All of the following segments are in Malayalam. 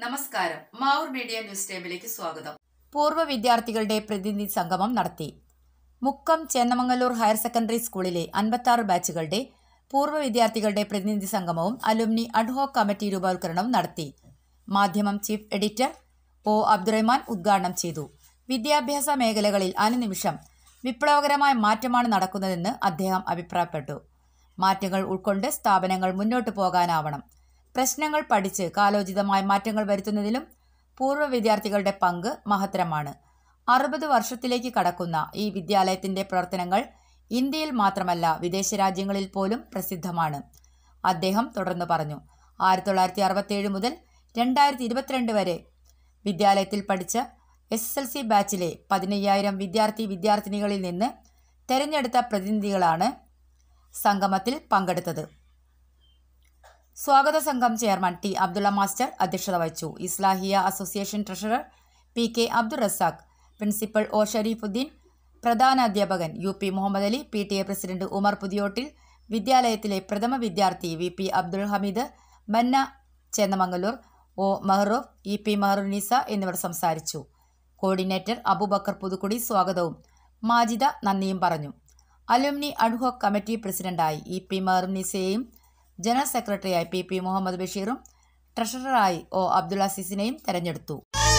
നമസ്കാരം മാവൂർ മീഡിയ ന്യൂസ് ടൈമിലേക്ക് സ്വാഗതം പൂർവ്വ വിദ്യാർത്ഥികളുടെ പ്രതിനിധി സംഗമം നടത്തി മുക്കം ചേന്നമംഗലൂർ ഹയർ സെക്കൻഡറി സ്കൂളിലെ അൻപത്താറ് ബാച്ചുകളുടെ പൂർവ്വ വിദ്യാർത്ഥികളുടെ പ്രതിനിധി സംഗമവും അലുമിനി അഡ്ഹോക് കമ്മിറ്റി രൂപവൽക്കരണവും നടത്തി മാധ്യമം ചീഫ് എഡിറ്റർ ഒ അബ്ദുറഹ്മാൻ ഉദ്ഘാടനം ചെയ്തു വിദ്യാഭ്യാസ മേഖലകളിൽ അനുനിമിഷം വിപ്ലവകരമായ മാറ്റമാണ് നടക്കുന്നതെന്ന് അദ്ദേഹം അഭിപ്രായപ്പെട്ടു മാറ്റങ്ങൾ ഉൾക്കൊണ്ട് സ്ഥാപനങ്ങൾ മുന്നോട്ട് പോകാനാവണം പ്രശ്നങ്ങൾ പഠിച്ച് കാലോചിതമായ മാറ്റങ്ങൾ വരുത്തുന്നതിലും പൂർവ്വ വിദ്യാർത്ഥികളുടെ പങ്ക് മഹത്തരമാണ് അറുപത് വർഷത്തിലേക്ക് കടക്കുന്ന ഈ വിദ്യാലയത്തിന്റെ പ്രവർത്തനങ്ങൾ ഇന്ത്യയിൽ മാത്രമല്ല വിദേശ രാജ്യങ്ങളിൽ പോലും പ്രസിദ്ധമാണ് അദ്ദേഹം തുടർന്ന് പറഞ്ഞു ആയിരത്തി തൊള്ളായിരത്തി അറുപത്തേഴ് മുതൽ രണ്ടായിരത്തി ഇരുപത്തിരണ്ട് വരെ വിദ്യാലയത്തിൽ പഠിച്ച എസ് എസ് എൽ സി ബാച്ചിലെ പതിനയ്യായിരം വിദ്യാർത്ഥി വിദ്യാർത്ഥിനികളിൽ നിന്ന് തെരഞ്ഞെടുത്ത പ്രതിനിധികളാണ് സംഗമത്തിൽ പങ്കെടുത്തത് സ്വാഗത സംഘം ചെയർമാൻ ടി അബ്ദുള്ള മാസ്റ്റർ അധ്യക്ഷത വഹിച്ചു Islahiya association treasurer P K Abdul Razak principal O Shareefuddin പ്രധാന അധ്യാപകൻ U P Muhammad Ali P T A president Umar Puthiyottil വിദ്യാലയത്തിലെ പ്രഥമ വിദ്യാർത്ഥി V P Abdul Hameed Banna Chennamangaloor O Mehroof E P Meharunnisa എന്നിവർ സംസാരിച്ചു കോർഡിനേറ്റർ അബൂബക്കർ പുതുക്കുടി സ്വാഗതവും മാജിദ നന്ദിയും പറഞ്ഞു അലുമിനി അഡ്ഹോക് കമ്മിറ്റി പ്രസിഡന്റായി ഇ പി മെഹറുനീസയെയും ജനറൽ സെക്രട്ടറിയായി പി പി മുഹമ്മദ് ബഷീറും ട്രഷററായി ഒ അബ്ദുൽ അസീസിനെയും തെരഞ്ഞെടുത്തു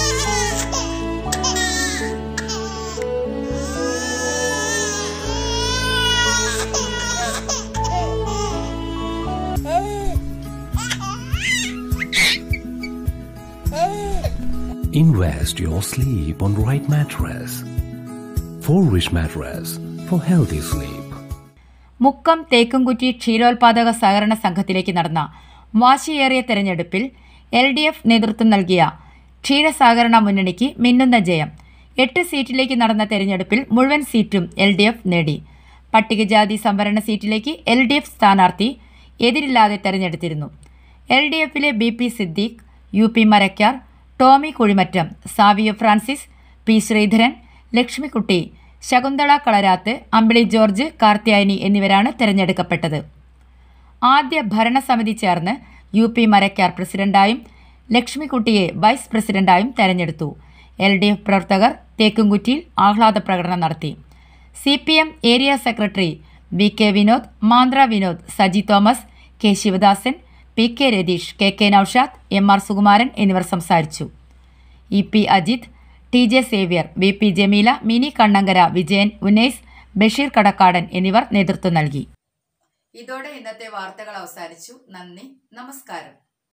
Invest your sleep on right mattress. For rich mattress for healthy sleep. Mukkam Thekkumkutty ക്ഷീരോത്പാദക സഹകരണ സംഘത്തിലേക്ക് നടന്ന വാശിയേറിയ തെരഞ്ഞെടുപ്പിൽ എൽ ഡി എഫ് നേതൃത്വം നൽകിയ ക്ഷീരസഹകരണ മുന്നണിക്ക് മിന്നുന്ന ജയം എട്ട് സീറ്റിലേക്ക് നടന്ന തെരഞ്ഞെടുപ്പിൽ മുഴുവൻ സീറ്റും എൽ ഡി എഫ് നേടി പട്ടികജാതി സംവരണ സീറ്റിലേക്ക് എൽ ഡി എഫ് സ്ഥാനാർത്ഥി എതിരില്ലാതെ തെരഞ്ഞെടുത്തിരുന്നു എൽ ഡി എഫിലെ B P Siddique U P Marakkar Tomy Kuzhimattam Savio Francis P Sreedharan Lakshmikutty Shakuntala Kalarath Ambili George Karthyayani എന്നിവരാണ് തെരഞ്ഞെടുക്കപ്പെട്ടത് ആദ്യ ഭരണസമിതി ചേർന്ന് യു പി മരക്കാർ പ്രസിഡന്റായും ലക്ഷ്മിക്കുട്ടിയെ വൈസ് പ്രസിഡന്റായും തെരഞ്ഞെടുത്തു എൽ ഡി എഫ് പ്രവർത്തകർ തേക്കുംകുറ്റിയിൽ ആഹ്ലാദ പ്രകടനം നടത്തി C P M area secretary V K Vinod Mandra Vinod Saji Thomas K Sivadasan P K Ratheesh K K Naushad M R Sukumaran എന്നിവർ സംസാരിച്ചു E P Ajith T J Xavier V P Jameela Mini Kannankara Vijayan Unais Basheer Kadakkadan എന്നിവർ നേതൃത്വം നൽകി ഇതോടെ ഇന്നത്തെ വാർത്തകൾ അവസാനിച്ചു നന്ദി നമസ്കാരം